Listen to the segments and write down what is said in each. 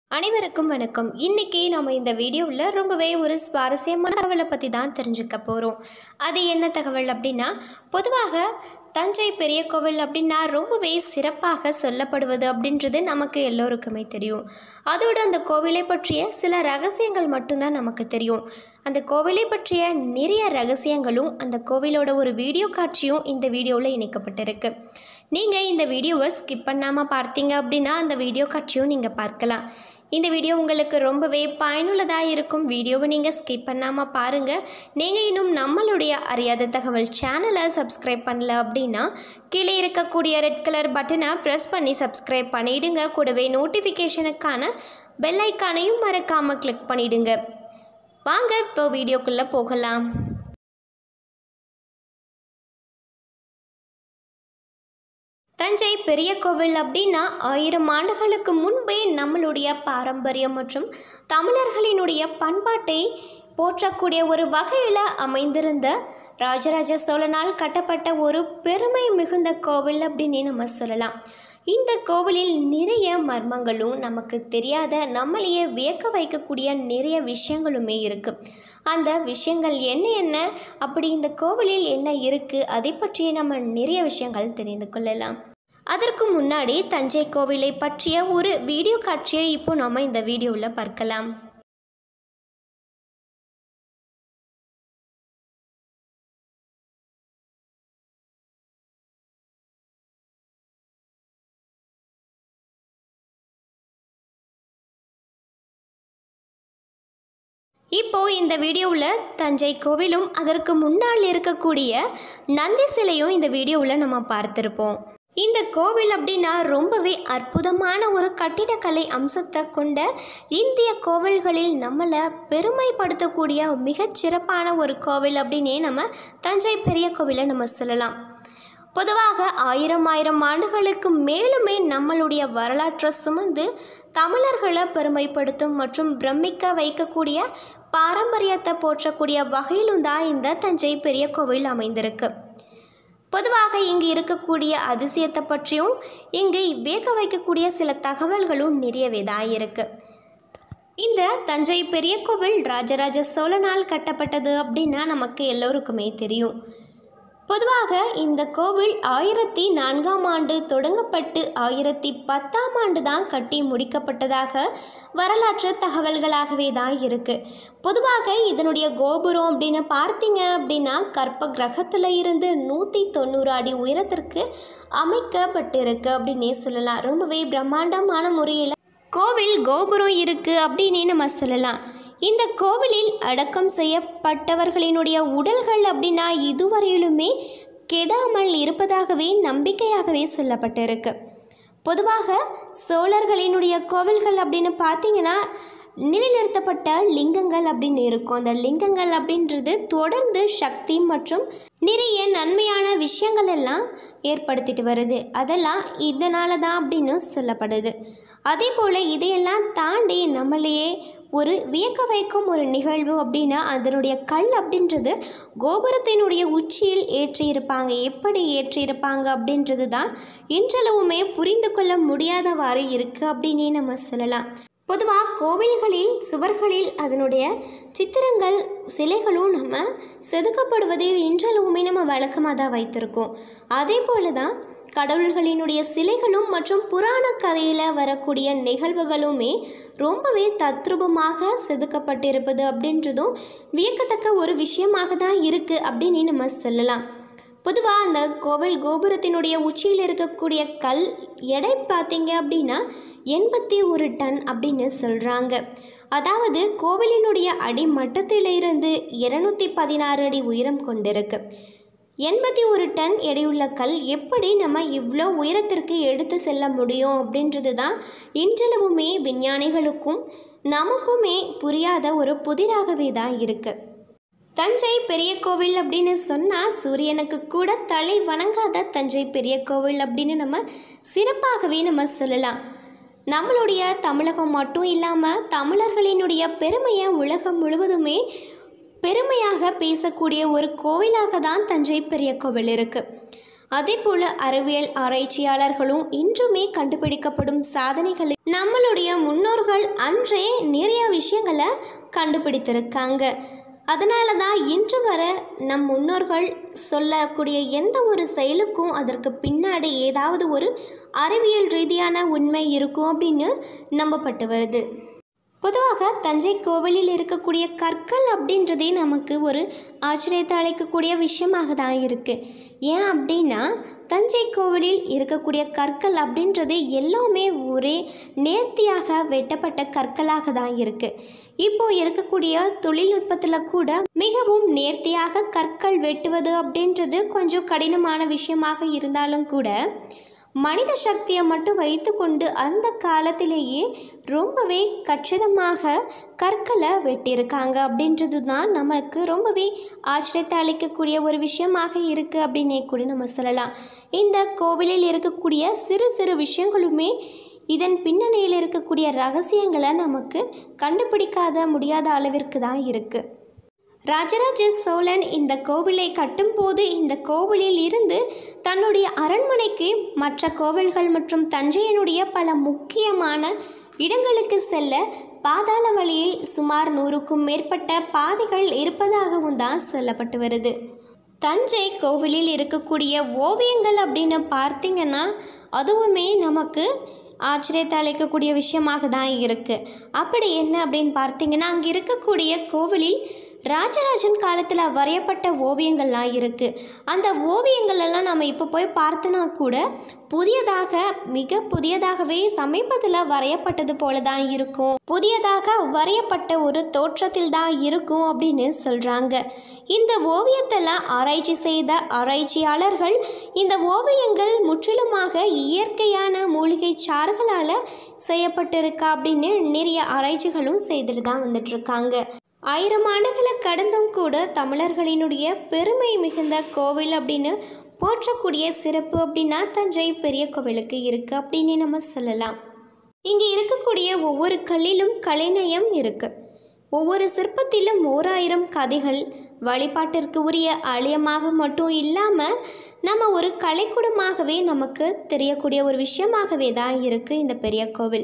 அனைவருக்கும் வணக்கம் இன்னைக்கு நம்ம இந்த வீடியோவில் ரொம்பவே ஒரு சுவாரஸ்யமான தகவலை பற்றி தான் தெரிஞ்சுக்க போகிறோம் அது என்ன தகவல் அப்படின்னா பொதுவாக தஞ்சை பெரிய கோவில் அப்படின்னா ரொம்பவே சிறப்பாக சொல்லப்படுவது அப்படின்றது நமக்கு எல்லோருக்குமே தெரியும் அதோடு அந்த கோவிலை பற்றிய சில ரகசியங்கள் மட்டும்தான் நமக்கு தெரியும் அந்த கோவிலை பற்றிய நிறைய ரகசியங்களும் அந்த கோவிலோட ஒரு வீடியோ காட்சியும் இந்த வீடியோவில் இணைக்கப்பட்டிருக்கு நீங்கள் இந்த வீடியோவை ஸ்கிப் பண்ணாமல் பார்த்தீங்க அப்படின்னா அந்த வீடியோ காட்சியும் நீங்கள் பார்க்கலாம் இந்த வீடியோ உங்களுக்கு ரொம்பவே பயனுள்ளதாக இருக்கும் வீடியோவை நீங்கள் ஸ்கிப் பண்ணாமல் பாருங்கள் நீங்கள் இன்னும் நம்மளுடைய அறியாத தகவல் சேனலை சப்ஸ்கிரைப் பண்ணல அப்படின்னா கீழே இருக்கக்கூடிய ரெட் கலர் பட்டனை ப்ரெஸ் பண்ணி சப்ஸ்கிரைப் பண்ணிவிடுங்க கூடவே நோட்டிஃபிகேஷனுக்கான பெல் ஐக்கானையும் மறக்காமல் கிளிக் பண்ணிவிடுங்க வாங்க இப்போ வீடியோக்குள்ளே போகலாம் தஞ்சை பெரிய கோவில் அப்படின்னா ஆயிரம் ஆண்டுகளுக்கு முன்பே நம்மளுடைய பாரம்பரியம் மற்றும் தமிழர்களினுடைய பண்பாட்டை போற்றக்கூடிய ஒரு வகையில் அமைந்திருந்த ராஜராஜ சோழனால் கட்டப்பட்ட ஒரு பெருமை மிகுந்த கோவில் அப்படின்னு நம்ம சொல்லலாம் இந்த கோவிலில் நிறைய மர்மங்களும் நமக்கு தெரியாத நம்மளையே வியக்க வைக்கக்கூடிய நிறைய விஷயங்களுமே இருக்குது அந்த விஷயங்கள் என்ன என்ன அப்படி இந்த கோவிலில் என்ன இருக்குது அதை பற்றிய நம்ம நிறைய விஷயங்கள் தெரிந்து கொள்ளலாம் அதற்கு முன்னாடி தஞ்சை கோவிலை பற்றிய ஒரு வீடியோ காட்சியை இப்போ நம்ம இந்த வீடியோவில் பார்க்கலாம் இப்போ இந்த வீடியோவில் தஞ்சை கோவிலும் அதற்கு முன்னால் இருக்கக்கூடிய நந்தி சிலையும் இந்த வீடியோவில் நம்ம பார்த்துருப்போம் இந்த கோவில் அப்படின்னா ரொம்பவே அற்புதமான ஒரு கட்டிடக்கலை அம்சத்தை கொண்ட இந்திய கோவில்களில் நம்மளை பெருமைப்படுத்தக்கூடிய மிகச் சிறப்பான ஒரு கோவில் அப்படின்னே நம்ம தஞ்சை பெரிய கோவிலை நம்ம சொல்லலாம் பொதுவாக ஆயிரம் ஆயிரம் ஆண்டுகளுக்கு மேலுமே நம்மளுடைய வரலாற்றை சுமந்து தமிழர்களை பெருமைப்படுத்தும் மற்றும் பிரமிக்க வைக்கக்கூடிய பாரம்பரியத்தை போற்றக்கூடிய வகையிலும் தான் இந்த தஞ்சை பெரிய கோவில் அமைந்திருக்கு பொதுவாக இங்கு இருக்கக்கூடிய அதிசயத்தை பற்றியும் இங்கு வியக்க வைக்கக்கூடிய சில தகவல்களும் நிறையவே தான் இருக்குது இந்த தஞ்சை பெரிய கோவில் ராஜராஜ சோழனால் கட்டப்பட்டது அப்படின்னா நமக்கு எல்லோருக்குமே தெரியும் பொதுவாக இந்த கோவில் ஆயிரத்தி நான்காம் ஆண்டு தொடங்கப்பட்டு ஆயிரத்தி பத்தாம் ஆண்டு தான் கட்டி முடிக்கப்பட்டதாக வரலாற்று தகவல்களாகவே தான் இருக்குது பொதுவாக இதனுடைய கோபுரம் அப்படின்னு பார்த்தீங்க அப்படின்னா கற்ப கிரகத்தில் இருந்து நூற்றி தொண்ணூறு அடி உயரத்திற்கு அமைக்கப்பட்டிருக்கு அப்படின்னே சொல்லலாம் ரொம்பவே பிரம்மாண்டமான முறையில் கோவில் கோபுரம் இருக்குது அப்படின்னே நம்ம சொல்லலாம் இந்த கோவிலில் அடக்கம் செய்யப்பட்டவர்களினுடைய உடல்கள் அப்படின்னா இதுவரையிலுமே கெடாமல் இருப்பதாகவே நம்பிக்கையாகவே சொல்லப்பட்டிருக்கு பொதுவாக சோழர்களினுடைய கோவில்கள் அப்படின்னு பார்த்தீங்கன்னா நிலைநிறுத்தப்பட்ட லிங்கங்கள் அப்படின்னு இருக்கும் அந்த லிங்கங்கள் அப்படின்றது தொடர்ந்து சக்தி மற்றும் நிறைய நன்மையான விஷயங்கள் எல்லாம் ஏற்படுத்திட்டு வருது அதெல்லாம் இதனால தான் அப்படின்னு சொல்லப்படுது அதே போல் இதையெல்லாம் தாண்டி நம்மளையே ஒரு வியக்க வைக்கும் ஒரு நிகழ்வு அப்படின்னா அதனுடைய கல் அப்படின்றது கோபுரத்தினுடைய உச்சியில் ஏற்றியிருப்பாங்க எப்படி ஏற்றியிருப்பாங்க அப்படின்றது தான் இன்றளவுமே புரிந்து கொள்ள முடியாதவாறு இருக்குது அப்படின்னே நம்ம சொல்லலாம் பொதுவாக கோவில்களில் சுவர்களில் அதனுடைய சித்திரங்கள் சிலைகளும் நம்ம செதுக்கப்படுவதை இன்றளவுமே நம்ம வழக்கமாக தான் வைத்திருக்கோம் அதே போல தான் கடவுள்களினுடைய சிலைகளும் மற்றும் புராண கதையில் வரக்கூடிய நிகழ்வுகளுமே ரொம்பவே தத்ரூபமாக செதுக்கப்பட்டிருப்பது அப்படின்றதும் வியக்கத்தக்க ஒரு விஷயமாக தான் இருக்குது அப்படின்னு நம்ம சொல்லலாம் பொதுவாக அந்த கோவில் கோபுரத்தினுடைய உச்சியில் இருக்கக்கூடிய கல் எடை பார்த்தீங்க அப்படின்னா எண்பத்தி ஒரு டன் அப்படின்னு சொல்கிறாங்க அதாவது கோவிலினுடைய அடிமட்டத்திலிருந்து இருநூற்றி பதினாறு அடி உயரம் கொண்டிருக்கு எண்பத்தி ஒரு டன் எடையுள்ள கல் எப்படி நம்ம இவ்வளோ உயரத்திற்கு எடுத்து செல்ல முடியும் அப்படின்றது தான் இன்றளவுமே விஞ்ஞானிகளுக்கும் நமக்குமே புரியாத ஒரு புதிராகவே தான் இருக்குது தஞ்சை பெரிய கோவில் அப்படின்னு சொன்னால் சூரியனுக்கு கூட தலை வணங்காத தஞ்சை பெரிய கோவில் அப்படின்னு நம்ம சிறப்பாகவே நம்ம சொல்லலாம் நம்மளுடைய தமிழகம் மட்டும் இல்லாமல் தமிழர்களினுடைய பெருமையை உலகம் முழுவதுமே பெருமையாக பேசக்கூடிய ஒரு கோவிலாக தான் தஞ்சை பெரிய கோவில் இருக்குது அதே போல அறிவியல் ஆராய்ச்சியாளர்களும் இன்றுமே கண்டுபிடிக்கப்படும் சாதனைகளை நம்மளுடைய முன்னோர்கள் அன்றே நிறைய விஷயங்களை கண்டுபிடித்திருக்காங்க அதனால தான் இன்று வர நம் முன்னோர்கள் சொல்லக்கூடிய எந்த ஒரு செயலுக்கும் அதற்கு பின்னாடி ஏதாவது ஒரு அறிவியல் ரீதியான உண்மை இருக்கும் அப்படின்னு நம்பப்பட்டு வருது பொதுவாக தஞ்சை கோவிலில் இருக்கக்கூடிய கற்கள் அப்படின்றதே நமக்கு ஒரு ஆச்சரியத்தை அளிக்கக்கூடிய விஷயமாக தான் இருக்குது ஏன் அப்படின்னா தஞ்சை கோவிலில் இருக்கக்கூடிய கற்கள் அப்படின்றது எல்லாமே ஒரே நேர்த்தியாக வெட்டப்பட்ட கற்களாக தான் இருக்குது இப்போ இருக்கக்கூடிய தொழில்நுட்பத்தில் கூட மிகவும் நேர்த்தியாக கற்கள் வெட்டுவது அப்படின்றது கொஞ்சம் கடினமான விஷயமாக இருந்தாலும் கூட மனித சக்தியை மட்டும் வைத்துக்கொண்டு அந்த காலத்திலேயே ரொம்பவே கச்சிதமாக கற்களை வெட்டியிருக்காங்க அப்படின்றது தான் நமக்கு ரொம்பவே ஆச்சரியத்தை அளிக்கக்கூடிய ஒரு விஷயமாக இருக்குது அப்படின்னே கூட நம்ம சொல்லலாம் இந்த கோவிலில் இருக்கக்கூடிய சிறு சிறு விஷயங்களுமே இதன் பின்னணியில் இருக்கக்கூடிய ரகசியங்களை நமக்கு கண்டுபிடிக்காத முடியாத அளவிற்கு தான் இருக்குது ராஜராஜ சோழன் இந்த கோவிலை கட்டும்போது இந்த கோவிலில் இருந்து தன்னுடைய அரண்மனைக்கு மற்ற கோவில்கள் மற்றும் தஞ்சையினுடைய பல முக்கியமான இடங்களுக்கு செல்ல பாதாள வழியில் சுமார் நூறுக்கும் மேற்பட்ட பாதைகள் இருப்பதாகவும் தான் சொல்லப்பட்டு வருது தஞ்சை கோவிலில் இருக்கக்கூடிய ஓவியங்கள் அப்படின்னு பார்த்தீங்கன்னா அதுவுமே நமக்கு ஆச்சரியத்தை அளிக்கக்கூடிய விஷயமாக தான் இருக்குது அப்படி என்ன அப்படின்னு பார்த்தீங்கன்னா அங்கே இருக்கக்கூடிய கோவிலில் ராஜராஜன் காலத்தில் வரையப்பட்ட ஓவியங்கள்லாம் இருக்குது அந்த ஓவியங்கள் எல்லாம் நம்ம இப்போ போய் பார்த்தோன்னா கூட புதியதாக மிக புதியதாகவே சமீபத்தில் வரையப்பட்டது போல தான் இருக்கும் புதியதாக வரையப்பட்ட ஒரு தோற்றத்தில் தான் இருக்கும் அப்படின்னு சொல்கிறாங்க இந்த ஓவியத்தெல்லாம் ஆராய்ச்சி செய்த ஆராய்ச்சியாளர்கள் இந்த ஓவியங்கள் முற்றிலுமாக இயற்கையான மூலிகை சாறுகளால் செய்யப்பட்டிருக்கா அப்படின்னு நிறைய ஆராய்ச்சிகளும் செய்துட்டு தான் வந்துட்டுருக்காங்க ஆயிரம் ஆண்டுகளை கடந்தும் கூட தமிழர்களினுடைய பெருமை மிகுந்த கோவில் அப்படின்னு போற்றக்கூடிய சிறப்பு அப்படின்னா தஞ்சை பெரிய கோவிலுக்கு இருக்குது அப்படின்னு நம்ம சொல்லலாம் இங்கே இருக்கக்கூடிய ஒவ்வொரு கல்லிலும் கலைநயம் இருக்குது ஒவ்வொரு சிற்பத்திலும் ஓராயிரம் கதைகள் வழிபாட்டிற்கு உரிய ஆலயமாக மட்டும் இல்லாமல் நம்ம ஒரு கலைக்கூடமாகவே நமக்கு தெரியக்கூடிய ஒரு விஷயமாகவே தான் இருக்குது இந்த பெரிய கோவில்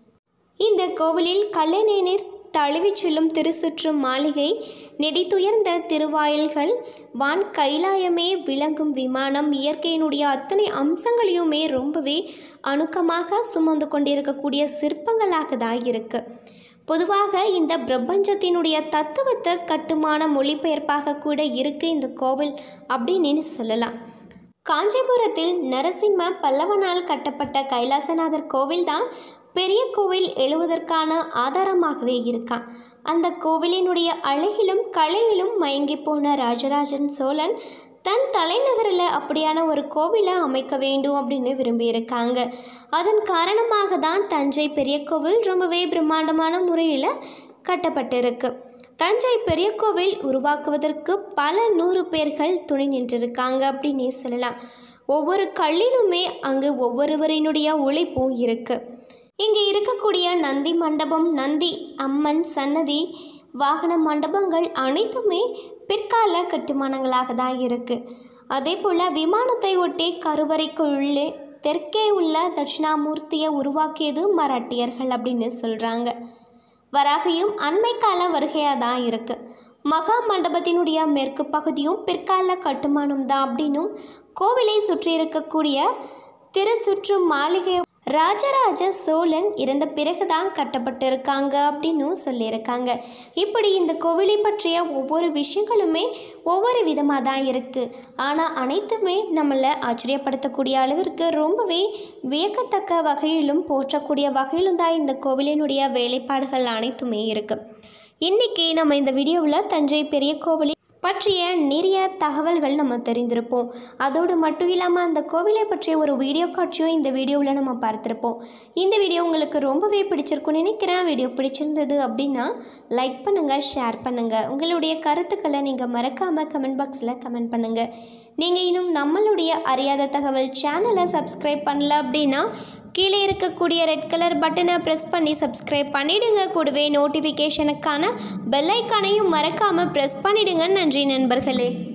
இந்த கோவிலில் கல்லணை நீர் தழுவிச் செல்லும் திருசுற்றும் மாளிகை நெடித்துயர்ந்த திருவாயில்கள் வான் கைலாயமே விளங்கும் விமானம் இயற்கையினுடைய அத்தனை அம்சங்களையுமே ரொம்பவே அணுக்கமாக சுமந்து கொண்டிருக்கக்கூடிய சிற்பங்களாக தான் இருக்கு பொதுவாக இந்த பிரபஞ்சத்தினுடைய தத்துவத்தை கட்டுமான மொழிபெயர்ப்பாக கூட இருக்கு இந்த கோவில் அப்படின்னு சொல்லலாம் காஞ்சிபுரத்தில் நரசிம்ம பல்லவனால் கட்டப்பட்ட கைலாசநாதர் கோவில்தான் பெரிய கோவில் எழுவதற்கான ஆதாரமாகவே இருக்கான் அந்த கோவிலினுடைய அழகிலும் கலையிலும் மயங்கி போன ராஜராஜன் சோழன் தன் தலைநகரில் அப்படியான ஒரு கோவிலை அமைக்க வேண்டும் அப்படின்னு விரும்பியிருக்காங்க அதன் காரணமாக தான் தஞ்சை பெரிய கோவில் ரொம்பவே பிரம்மாண்டமான முறையில் கட்டப்பட்டிருக்கு தஞ்சை பெரிய கோவில் உருவாக்குவதற்கு பல நூறு பேர்கள் துணை நின்றிருக்காங்க அப்படின்னே சொல்லலாம் ஒவ்வொரு கல்லிலுமே அங்கு ஒவ்வொருவரினுடைய உழைப்பும் இருக்குது இங்கே இருக்கக்கூடிய நந்தி மண்டபம் நந்தி அம்மன் சன்னதி வாகன மண்டபங்கள் அனைத்துமே பிற்கால கட்டுமானங்களாக தான் இருக்குது அதே போல் விமானத்தை ஒட்டி கருவறைக்குள்ளே தெற்கே உள்ள தட்சிணாமூர்த்தியை உருவாக்கியது மராட்டியர்கள் அப்படின்னு சொல்கிறாங்க வராகியும் அண்மை கால வருகையாக தான் இருக்குது மகா மண்டபத்தினுடைய மேற்கு பகுதியும் பிற்கால கட்டுமானம் தான் அப்படின்னும் கோவிலை சுற்றி இருக்கக்கூடிய திருசுற்றும் மாளிகை ராஜராஜ சோழன் இறந்த பிறகுதான் கட்டப்பட்டிருக்காங்க அப்படின்னும் சொல்லியிருக்காங்க இப்படி இந்த கோவிலை பற்றிய ஒவ்வொரு விஷயங்களுமே ஒவ்வொரு விதமாக தான் இருக்குது ஆனால் அனைத்துமே நம்மளை ஆச்சரியப்படுத்தக்கூடிய அளவிற்கு ரொம்பவே வியக்கத்தக்க வகையிலும் போற்றக்கூடிய வகையிலும் தான் இந்த கோவிலினுடைய வேலைப்பாடுகள் அனைத்துமே இருக்குது இன்றைக்கி நம்ம இந்த வீடியோவில் தஞ்சை பெரிய கோவிலில் பற்றிய நிறைய தகவல்கள் நம்ம தெரிந்திருப்போம் அதோடு மட்டும் இல்லாமல் அந்த கோவிலை பற்றிய ஒரு வீடியோ காட்சியும் இந்த வீடியோவில் நம்ம பார்த்துருப்போம் இந்த வீடியோ உங்களுக்கு ரொம்பவே பிடிச்சிருக்கும்னு நினைக்கிறேன் வீடியோ பிடிச்சிருந்தது அப்படின்னா லைக் பண்ணுங்கள் ஷேர் பண்ணுங்கள் உங்களுடைய கருத்துக்களை நீங்கள் மறக்காமல் கமெண்ட் பாக்ஸில் கமெண்ட் பண்ணுங்கள் நீங்கள் இன்னும் நம்மளுடைய அறியாத தகவல் சேனலை சப்ஸ்கிரைப் பண்ணல அப்படின்னா கீழே இருக்கக்கூடிய ரெட் கலர் பட்டனை ப்ரெஸ் பண்ணி சப்ஸ்கிரைப் பண்ணிடுங்க கூடவே நோட்டிஃபிகேஷனுக்கான பெல் ஐக்கானையும் மறக்காமல் ப்ரெஸ் பண்ணிடுங்க நன்றி நண்பர்களே